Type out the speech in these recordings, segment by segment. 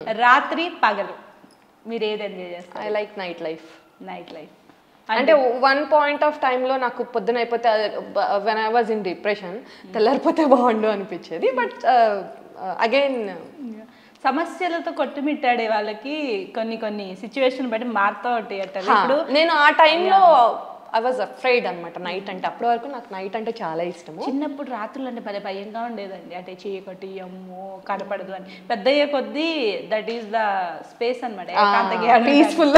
రాత్రి పగలు మీరు ఏది ఎంజాయ్ చేస్తారు I like night life night life అంటే వన్ పాయింట్ ఆఫ్ టైంలో నాకు పొద్దున అయిపోతే when I was in depression తెల్లారిపోతే బాగుండు అనిపించేది బట్ అగైన్ సమస్యలతో కొట్టుమిట్టాడే వాళ్ళకి కొన్ని కొన్ని సిచ్యువేషన్ బట్టి మారుతూ ఉంటాయి అంటారు ఇప్పుడు నేను ఆ టైంలో ఐ వాజ్ అఫ్రైడ్ అనమాట నైట్ అంటే అప్పటి వరకు నాకు నైట్ అంటే చాలా ఇష్టము చిన్నప్పుడు రాత్రులు అంటే భలే భయంగా ఉండేదండి అంటే చీకటి అమ్మో కనపడదు అని పెద్ద అయ్యే కొద్దీ దట్ ఈస్ ద స్పేస్ అనమాట peaceful.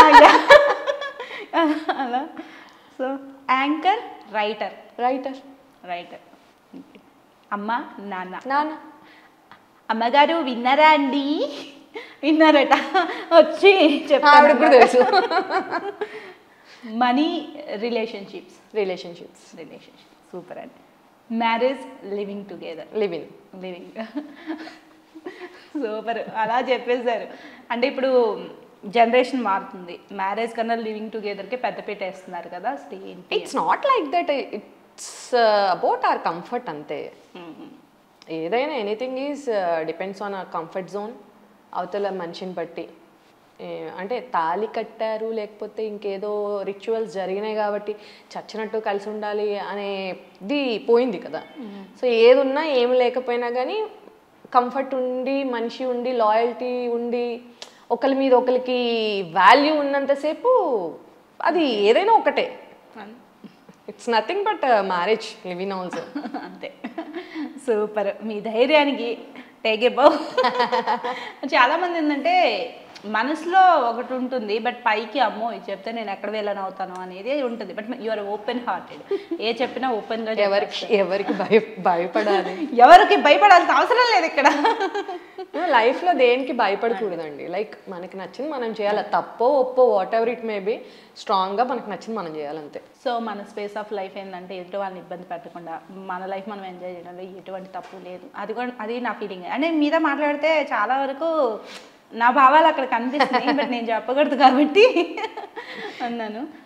అలా so anchor writer writer writer అమ్మ నాన్న నాన్న అమ్మగారు విన్నారా అండి విన్నారట వచ్చి ఆవిడకి కూడా తెలుసు money relationships relationships relationship super అండి marriage living together living living super అలా చెప్పేశారు అంటే ఇప్పుడు జనరేషన్ మారుతుంది మ్యారేజ్ కన్నా లివింగ్ టుగెదర్కి పెద్దపీట వేస్తున్నారు కదా అసలు ఏంటి it's not like that it's about our comfort అంతే ఏదైనా ఎనీథింగ్ ఈజ్ డిపెండ్స్ ఆన్ ఆ కంఫర్ట్ జోన్ అవతల మనిషిని బట్టి ఏ, అంటే తాళి కట్టారు లేకపోతే ఇంకేదో రిచువల్స్ జరిగినాయి కాబట్టి చచ్చినట్టు కలిసి ఉండాలి అనేది పోయింది కదా సో ఏది ఉన్నా ఏం లేకపోయినా కానీ కంఫర్ట్ ఉండి మనిషి ఉండి లాయల్టీ ఉండి ఒకరి మీద ఒకరికి వాల్యూ ఉన్నంతసేపు అది ఏదైనా ఒకటే it's nothing but marriage living also అంతే సూపర్ మీ ధైర్యానికి టేక్ బౌ చాలా మంది ఏంటంటే మనసులో ఒకటి ఉంటుంది బట్ పైకి అమ్మో ఇది చెప్తే నేను ఎక్కడ వెళ్ళని అవుతాను అనేది ఉంటుంది బట్ ఆర్ ఓపెన్ హార్టెడ్ ఏ చెప్పినా ఓపెన్గా ఎవరికి ఎవరికి భయ భయపడాలి ఎవరికి భయపడాల్సిన అవసరం లేదు ఇక్కడ లైఫ్లో దేనికి భయపడకూడదండి లైక్ మనకి నచ్చింది మనం చేయాలి తప్పో ఒప్పో whatever it may be స్ట్రాంగ్గా మనకి నచ్చింది మనం చేయాలంతే సో మన స్పేస్ ఆఫ్ లైఫ్ ఏంటంటే ఎదుటి వాళ్ళని ఇబ్బంది పెట్టకుండా మన లైఫ్ మనం ఎంజాయ్ చేయడంలో ఎటువంటి తప్పు లేదు అది కూడా అది నా ఫీలింగ్ అంటే మీద మాట్లాడితే చాలా వరకు నా భావాలు అక్కడ కనిపిస్తున్నాయి బట్ నేను చెప్పకూడదు కాబట్టి అన్నాను